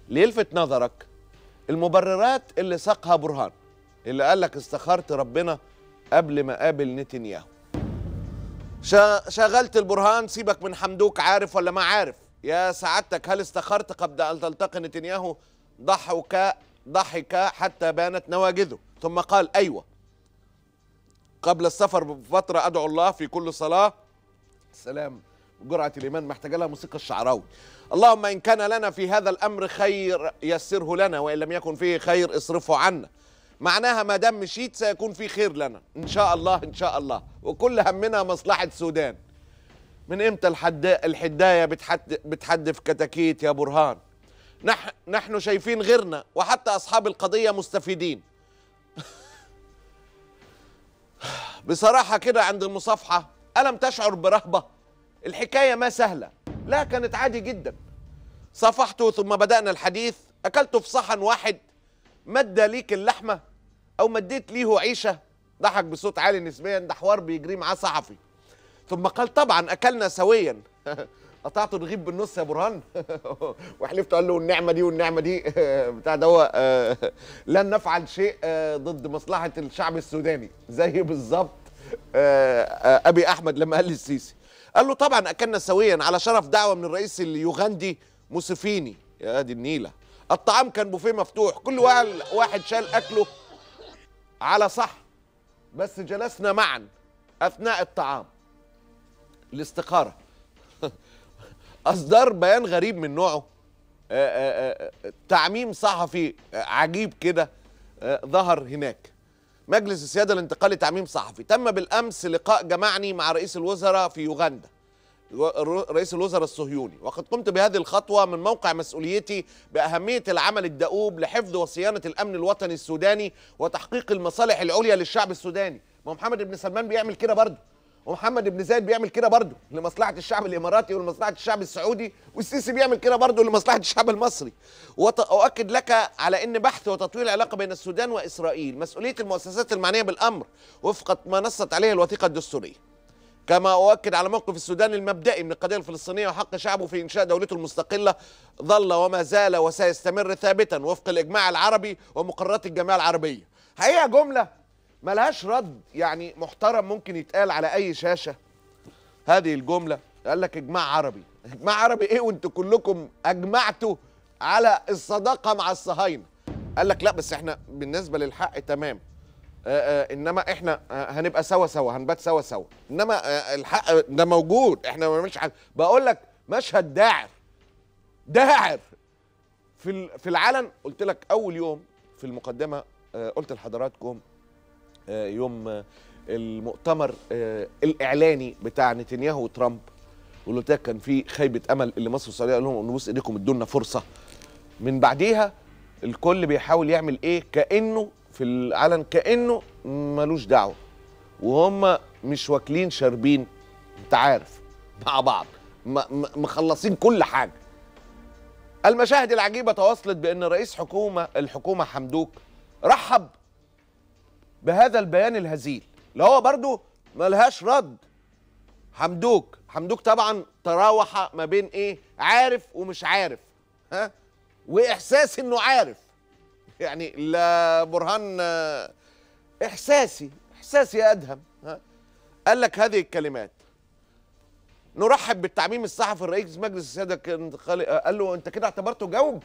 ليلفت نظرك المبررات اللي ساقها برهان اللي قال لك استخرت ربنا قبل ما قابل نتنياهو شا- شغلت البرهان سيبك من حمدوك عارف ولا ما عارف يا سعادتك هل استخرت قبل ان تلتقي نتنياهو ضحك ضحك حتى بانت نواجذه ثم قال ايوه قبل السفر بفتره ادعو الله في كل صلاه سلام جرعه الايمان محتاجه لها موسيقى الشعراوي اللهم ان كان لنا في هذا الامر خير يسره لنا وان لم يكن فيه خير اصرفه عنا معناها ما دام مشيت سيكون في خير لنا ان شاء الله ان شاء الله وكل همنا مصلحه السودان من امتى الحد الحدايه بتحد بتحدف كتاكيت يا برهان نح نحن شايفين غيرنا وحتى اصحاب القضيه مستفيدين بصراحه كده عند المصافحه الم تشعر برهبه الحكايه ما سهله لا كانت عادي جدا صافحته ثم بدانا الحديث اكلته في صحن واحد مد ليك اللحمه او مديت ليه عيشه ضحك بصوت عالي نسبيا ده حوار بيجري معاه صحفي ثم قال طبعا اكلنا سويا قطعت الرغيف بالنص يا برهان وحلفت قال له النعمه دي والنعمه دي بتاع ده هو آه، لن نفعل شيء آه، ضد مصلحه الشعب السوداني زي بالظبط آه، آه، ابي احمد لما قال للسيسي قال له طبعا اكلنا سويا على شرف دعوه من الرئيس اليوغندي موسيفيني يا دي النيله الطعام كان بوفيه مفتوح كل واحد واحد شال اكله على صح بس جلسنا معا اثناء الطعام الاستخاره اصدر بيان غريب من نوعه آه، آه، آه، تعميم صحفي آه، عجيب كده آه، ظهر هناك مجلس السياده الانتقالي تعميم صحفي تم بالامس لقاء جمعني مع رئيس الوزراء في يوغندا و- رئيس الوزراء الصهيوني وقد قمت بهذه الخطوة من موقع مسؤوليتي بأهمية العمل الدؤوب لحفظ وصيانة الأمن الوطني السوداني وتحقيق المصالح العليا للشعب السوداني ما هو محمد بن سلمان بيعمل كده برضه ومحمد بن زايد بيعمل كده برضه لمصلحة الشعب الإماراتي ولمصلحة الشعب السعودي والسيسي بيعمل كده برضه لمصلحة الشعب المصري وأؤكد لك على أن بحث وتطوير العلاقة بين السودان وإسرائيل مسؤولية المؤسسات المعنية بالأمر وفق ما نصت عليه الوثيقة الدستورية كما أؤكد على موقف السودان المبدئي من القضية الفلسطينية وحق شعبه في إنشاء دولته المستقلة ظل وما زال وسيستمر ثابتا وفق الإجماع العربي ومقررات الجمعية العربية حقيقة جملة ملهاش رد يعني محترم ممكن يتقال على أي شاشة هذه الجملة قال لك إجماع عربي إجماع عربي إيه وأنتوا كلكم أجمعتوا على الصداقة مع الصهاينة قال لك لا بس إحنا بالنسبة للحق تمام آه، آه، انما احنا آه، هنبقى سوا سوا هنبات سوا سوا انما آه، الحق ده موجود احنا ما بنعملش حاجه بقول لك مشهد داعر داعر في ال- في العلن قلت لك اول يوم في المقدمه آه، قلت لحضراتكم آه، يوم آه، المؤتمر آه، الاعلاني بتاع نتنياهو وترامب قلت لك كان في خيبه امل اللي مصر والسعوديه قال لهم نبوس ايديكم ادونا فرصه من بعديها الكل بيحاول يعمل ايه كانه في العلن كانه ملوش دعوه وهم مش واكلين شاربين انت عارف مع بعض م- م- مخلصين كل حاجه المشاهد العجيبه تواصلت بان رئيس حكومه الحكومه حمدوك رحب بهذا البيان الهزيل اللي هو برضو ملهاش رد حمدوك حمدوك طبعا تراوح ما بين ايه عارف ومش عارف ها واحساس انه عارف يعني لا برهان آه، احساسي احساسي يا ادهم ها قال لك هذه الكلمات نرحب بالتعميم الصحفي الرئيس مجلس السياده كان خالي- آه، قال له انت كده اعتبرته جاوب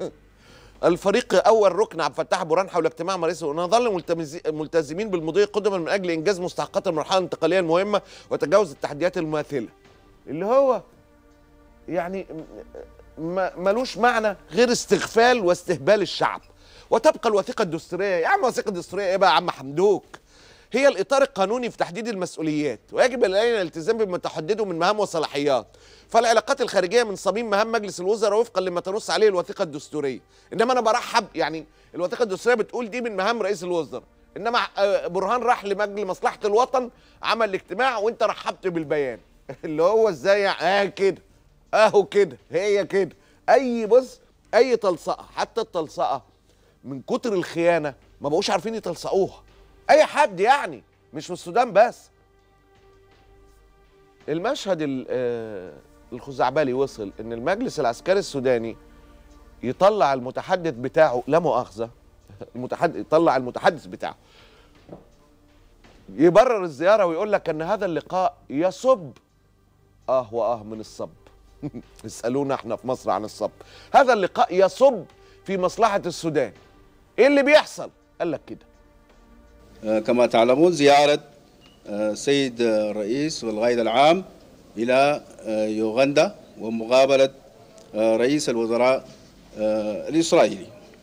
الفريق اول ركن عبد الفتاح برهان حول اجتماع مع رئيس ونظل ملتمز- ملتزمين بالمضي قدما من اجل انجاز مستحقات المرحله الانتقاليه المهمه وتجاوز التحديات المماثله اللي هو يعني ما- ملوش معنى غير استغفال واستهبال الشعب وتبقى الوثيقه الدستوريه يا عم الوثيقه الدستوريه ايه بقى يا عم حمدوك هي الاطار القانوني في تحديد المسؤوليات ويجب علينا الالتزام بما تحدده من مهام وصلاحيات فالعلاقات الخارجيه من صميم مهام مجلس الوزراء وفقا لما تنص عليه الوثيقه الدستوريه انما انا برحب يعني الوثيقه الدستوريه بتقول دي من مهام رئيس الوزراء انما آه، برهان راح لمجلس مصلحه الوطن عمل الاجتماع وانت رحبت بالبيان اللي هو ازاي يعني؟ اه كده اهو كده هي كده اي بص اي تلصقه حتى التلصقه من كتر الخيانه ما بقوش عارفين يتلصقوها اي حد يعني مش في السودان بس المشهد ال- آه، الخزعبلي وصل ان المجلس العسكري السوداني يطلع المتحدث بتاعه لا مؤاخذه المتحدث يطلع المتحدث بتاعه يبرر الزياره ويقول لك ان هذا اللقاء يصب اه واه من الصب اسالونا احنا في مصر عن الصب هذا اللقاء يصب في مصلحه السودان ايه اللي بيحصل قال لك كده آه، كما تعلمون زيارة آه، سيد الرئيس والقائد العام إلى آه، يوغندا ومقابلة آه، رئيس الوزراء آه، الإسرائيلي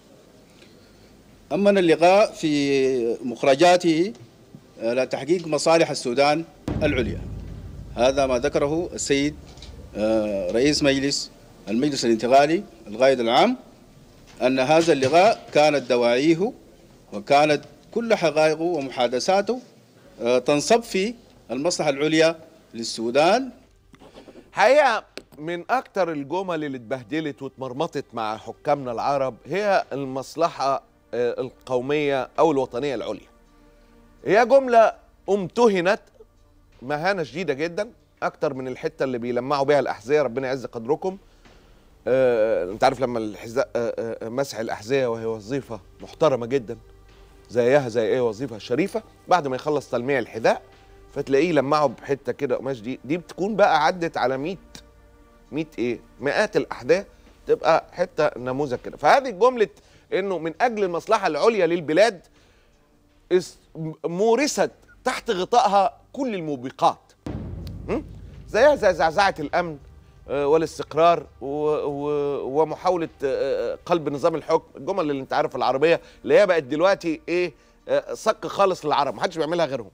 أما اللقاء في مخرجاته آه، لتحقيق مصالح السودان العليا هذا ما ذكره السيد آه، رئيس مجلس المجلس الانتقالي القائد العام أن هذا اللقاء كانت دواعيه وكانت كل حقائقه ومحادثاته آه، تنصب في المصلحة العليا للسودان حقيقه من اكتر الجمل اللي اتبهدلت واتمرمطت مع حكامنا العرب هي المصلحه آه، القوميه او الوطنيه العليا هي جمله امتهنت مهانه شديده جدا اكتر من الحته اللي بيلمعوا بيها الاحذيه ربنا يعز قدركم آه، انت عارف لما الحذاء آه، آه، مسح الاحذيه وهي وظيفه محترمه جدا زيها زي ايه وظيفه شريفه بعد ما يخلص تلميع الحذاء فتلاقيه لمعه بحته كده قماش دي دي بتكون بقى عدت على 100 100 ايه مئات الاحذيه تبقى حته نموذج كده فهذه جمله انه من اجل المصلحه العليا للبلاد اس- م- مورست تحت غطائها كل الموبقات م? زيها زي زعزعه الامن آه، والاستقرار و- و- ومحاوله آه، آه، قلب نظام الحكم الجمل اللي انت عارف العربيه اللي هي بقت دلوقتي ايه آه، صك خالص للعرب محدش بيعملها غيرهم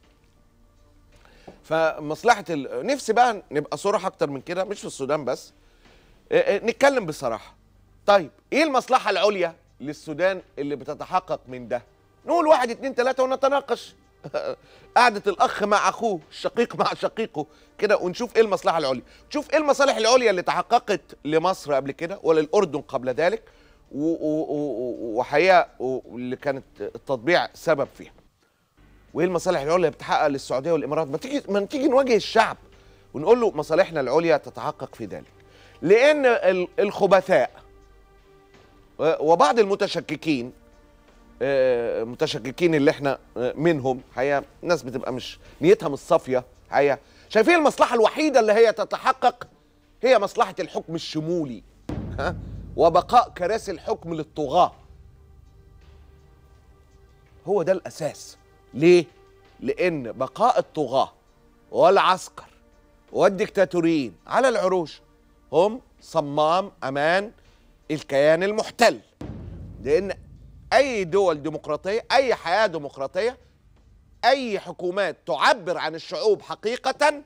فمصلحه ال... نفسي بقى نبقى صراحه اكتر من كده مش في السودان بس آه، آه، نتكلم بصراحه طيب ايه المصلحه العليا للسودان اللي بتتحقق من ده نقول واحد اتنين تلاته ونتناقش قعدة الأخ مع أخوه الشقيق مع شقيقه كده ونشوف إيه المصلحة العليا نشوف إيه المصالح العليا اللي تحققت لمصر قبل كده وللأردن قبل ذلك و- و- و- وحقيقة واللي كانت التطبيع سبب فيها وايه المصالح العليا اللي بتحقق للسعوديه والامارات ما تيجي ما تيجي نواجه الشعب ونقول له مصالحنا العليا تتحقق في ذلك لان ال- الخبثاء و- وبعض المتشككين آه، متشككين اللي احنا آه، منهم حقيقه ناس بتبقى مش نيتها مش صافيه حقيقه شايفين المصلحه الوحيده اللي هي تتحقق هي مصلحه الحكم الشمولي ها وبقاء كراسي الحكم للطغاه هو ده الاساس ليه لان بقاء الطغاه والعسكر والديكتاتوريين على العروش هم صمام امان الكيان المحتل لان اي دول ديمقراطيه اي حياه ديمقراطيه اي حكومات تعبر عن الشعوب حقيقه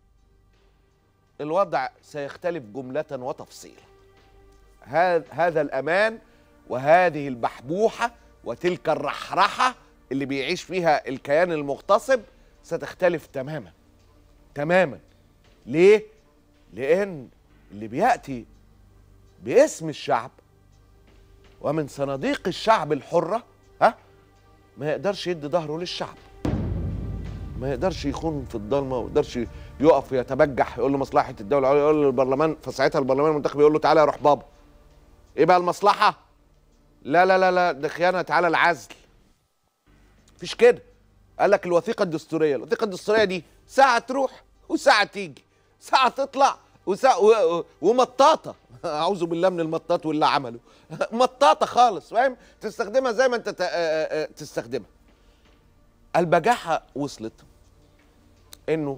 الوضع سيختلف جمله وتفصيلا هذا هذا الامان وهذه البحبوحه وتلك الرحرحه اللي بيعيش فيها الكيان المغتصب ستختلف تماما تماما ليه لان اللي بياتي باسم الشعب ومن صناديق الشعب الحره ها ما يقدرش يدي ظهره للشعب ما يقدرش يخون في الضلمه ما يقدرش يقف يتبجح يقول له مصلحه الدوله العليا يقول له البرلمان فساعتها البرلمان المنتخب يقول له تعالى يا روح بابا ايه بقى المصلحه لا لا لا لا ده خيانه تعالى العزل مفيش كده قال لك الوثيقه الدستوريه الوثيقه الدستوريه دي ساعه تروح وساعه تيجي ساعه تطلع وساعة و... و- ومطاطه اعوذ بالله من المطاط واللي عمله مطاطه خالص فاهم تستخدمها زي ما انت ت... آه، آه، آه، تستخدمها البجاحه وصلت انه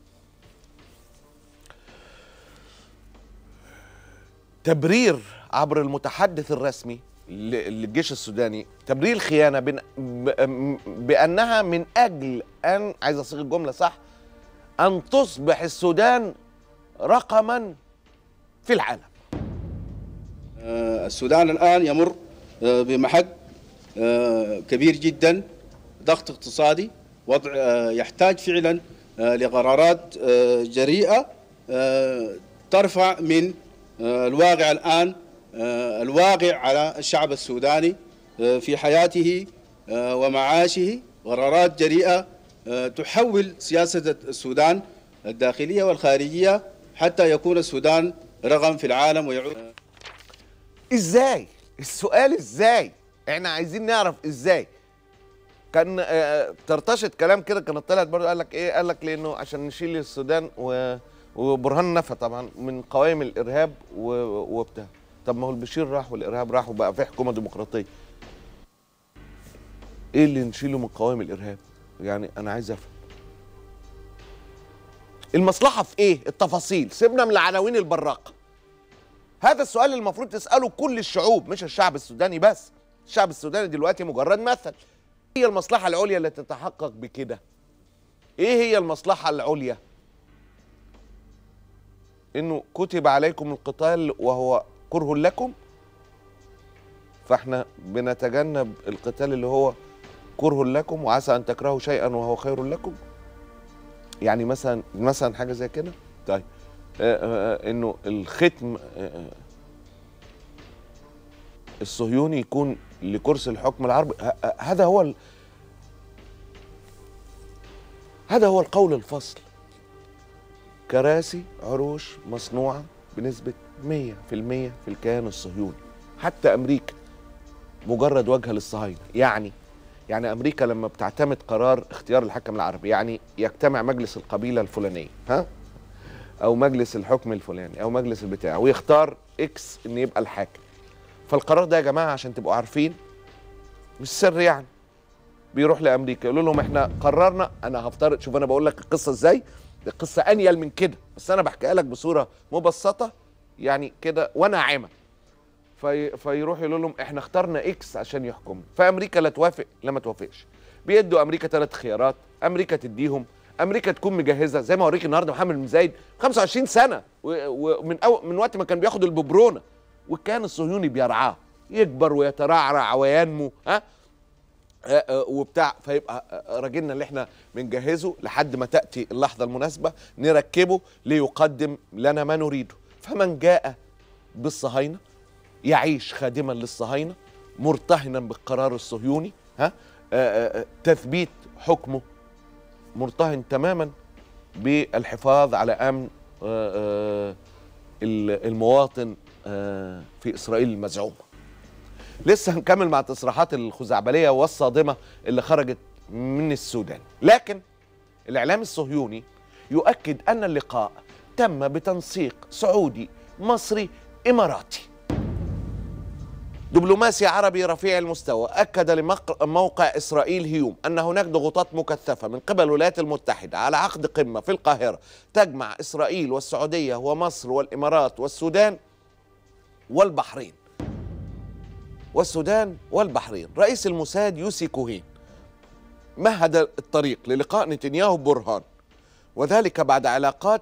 تبرير عبر المتحدث الرسمي ل- للجيش السوداني تبرير الخيانه بن- ب- بانها من اجل ان عايز اصيغ الجمله صح ان تصبح السودان رقما في العالم آه، السودان الآن يمر آه، بمحك آه، كبير جدا ضغط اقتصادي وضع آه، يحتاج فعلا آه، لقرارات آه، جريئة آه، ترفع من آه، الواقع الآن آه، الواقع على الشعب السوداني آه، في حياته آه، ومعاشه قرارات جريئة آه، تحول سياسة السودان الداخلية والخارجية حتى يكون السودان رقم في العالم ويعود ازاي السؤال ازاي احنا عايزين نعرف ازاي كان آه، طرطشت كلام كده كانت طلعت برضه قال لك ايه قال لك لانه عشان نشيل السودان و... وبرهان نفى طبعا من قوائم الارهاب و... وبتاع طب ما هو البشير راح والارهاب راح وبقى في حكومه ديمقراطيه ايه اللي نشيله من قوائم الارهاب يعني انا عايز افهم المصلحه في ايه التفاصيل سيبنا من العناوين البراقه هذا السؤال المفروض تساله كل الشعوب مش الشعب السوداني بس الشعب السوداني دلوقتي مجرد مثل هي المصلحه العليا اللي تتحقق بكده ايه هي المصلحه العليا انه كتب عليكم القتال وهو كره لكم فاحنا بنتجنب القتال اللي هو كره لكم وعسى ان تكرهوا شيئا وهو خير لكم يعني مثلا مثلا حاجه زي كده طيب آه، آه، انه الختم آه، آه، الصهيوني يكون لكرسي الحكم العربي ه- ه- هذا هو ال... هذا هو القول الفصل كراسي عروش مصنوعة بنسبة 100% في الكيان الصهيوني حتى أمريكا مجرد وجهة للصهاينة يعني يعني أمريكا لما بتعتمد قرار اختيار الحكم العربي يعني يجتمع مجلس القبيلة الفلانية ها أو مجلس الحكم الفلاني أو مجلس البتاع ويختار إكس إن يبقى الحاكم فالقرار ده يا جماعة عشان تبقوا عارفين مش سر يعني بيروح لامريكا يقولوا لهم احنا قررنا انا هفترض شوف انا بقول لك القصه ازاي القصه انيل من كده بس انا بحكيها لك بصوره مبسطه يعني كده وناعمه في فيروح يقولوا لهم احنا اخترنا اكس عشان يحكم فامريكا لا توافق لا ما توافقش بيدوا امريكا ثلاث خيارات امريكا تديهم امريكا تكون مجهزه زي ما اوريك النهارده محمد بن زايد 25 سنه و- ومن أو من وقت ما كان بياخد الببرونه والكيان الصهيوني بيرعاه يكبر ويترعرع وينمو ها آه، آه، وبتاع فيبقى آه، راجلنا اللي احنا بنجهزه لحد ما تاتي اللحظه المناسبه نركبه ليقدم لنا ما نريده فمن جاء بالصهاينه يعيش خادما للصهاينه مرتهنا بالقرار الصهيوني ها آه، آه، تثبيت حكمه مرتهن تماما بالحفاظ على امن آه، آه، ال- المواطن آه، في اسرائيل المزعومه لسه هنكمل مع التصريحات الخزعبليه والصادمه اللي خرجت من السودان لكن الاعلام الصهيوني يؤكد ان اللقاء تم بتنسيق سعودي مصري اماراتي دبلوماسي عربي رفيع المستوى أكد لموقع إسرائيل هيوم أن هناك ضغوطات مكثفة من قبل الولايات المتحدة على عقد قمة في القاهرة تجمع إسرائيل والسعودية ومصر والإمارات والسودان والبحرين والسودان والبحرين رئيس الموساد يوسي كوهين مهد الطريق للقاء نتنياهو ببرهان وذلك بعد علاقات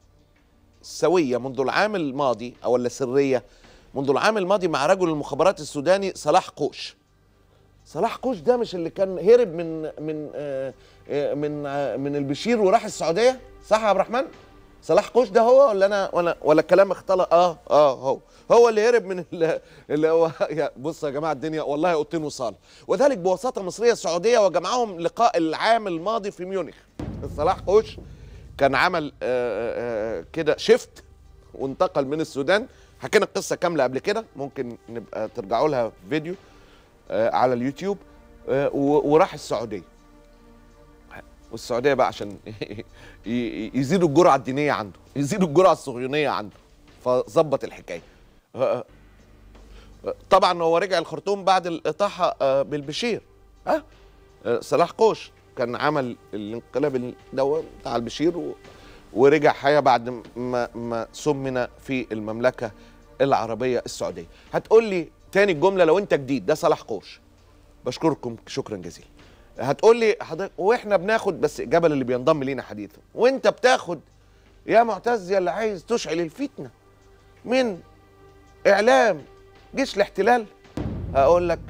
سوية منذ العام الماضي أو ولا سرية منذ العام الماضي مع رجل المخابرات السوداني صلاح قوش صلاح قوش ده مش اللي كان هرب من من آه، آه، من آه، من البشير وراح السعوديه صح يا عبد الرحمن صلاح قوش ده هو ولا انا ولا ولا الكلام اختلط اه اه هو هو اللي هرب من ال- اللي هو يا بص يا جماعه الدنيا والله اوضتين وصاله وذلك بواسطه مصريه سعوديه وجمعهم لقاء العام الماضي في ميونخ صلاح قوش كان عمل آه، آه، كده شيفت وانتقل من السودان حكينا القصه كامله قبل كده ممكن نبقى ترجعوا لها في فيديو آه، على اليوتيوب آه، و- وراح السعوديه والسعوديه بقى عشان ي- ي- يزيدوا الجرعه الدينيه عنده يزيدوا الجرعه الصهيونيه عنده فظبط الحكايه آه، آه، طبعا هو رجع الخرطوم بعد الاطاحه آه، بالبشير ها آه، صلاح قوش كان عمل الانقلاب الدوام بتاع البشير و... ورجع حياة بعد ما ما سمن في المملكة العربية السعودية هتقول لي تاني الجملة لو انت جديد ده صلاح قوش بشكركم شكرا جزيلا هتقول لي حضرتك واحنا بناخد بس جبل اللي بينضم لينا حديثا وانت بتاخد يا معتز يا اللي عايز تشعل الفتنة من اعلام جيش الاحتلال هقول لك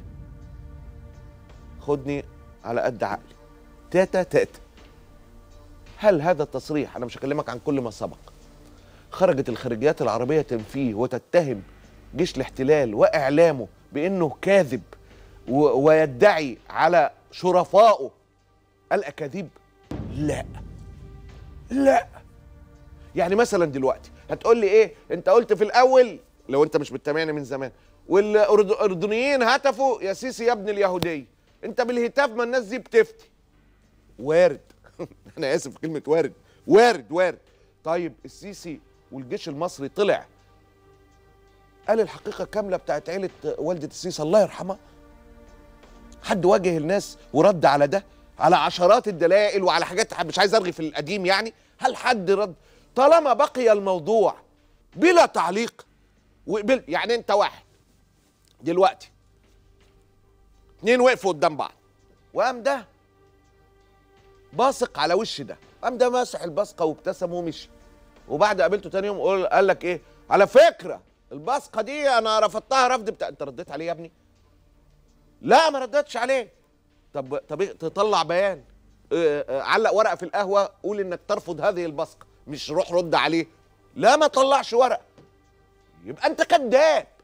خدني على قد عقلي تاتا تاتا هل هذا التصريح انا مش هكلمك عن كل ما سبق خرجت الخارجيات العربيه تنفيه وتتهم جيش الاحتلال واعلامه بانه كاذب و- ويدعي على شرفائه الاكاذيب لا لا يعني مثلا دلوقتي هتقول لي ايه انت قلت في الاول لو انت مش بتتابعني من زمان والاردنيين هتفوا يا سيسي يا ابن اليهوديه انت بالهتاف ما الناس دي بتفتي وارد انا اسف في كلمه وارد وارد وارد طيب السيسي والجيش المصري طلع قال الحقيقه كامله بتاعت عيله والده السيسي الله يرحمها حد واجه الناس ورد على ده على عشرات الدلائل وعلى حاجات مش عايز ارغي في القديم يعني هل حد رد طالما بقي الموضوع بلا تعليق وقبل يعني انت واحد دلوقتي اتنين وقفوا قدام بعض وقام ده باصق على وش ده قام ده ماسح البصقه وابتسم ومشي وبعد قابلته تاني يوم قول قال لك ايه على فكره البصقه دي انا رفضتها رفض بتاع انت رديت عليه يا ابني لا ما ردتش عليه طب طب إيه؟ تطلع بيان اه، اه، علق ورقه في القهوه قول انك ترفض هذه البصقه مش روح رد عليه لا ما طلعش ورقه يبقى انت كذاب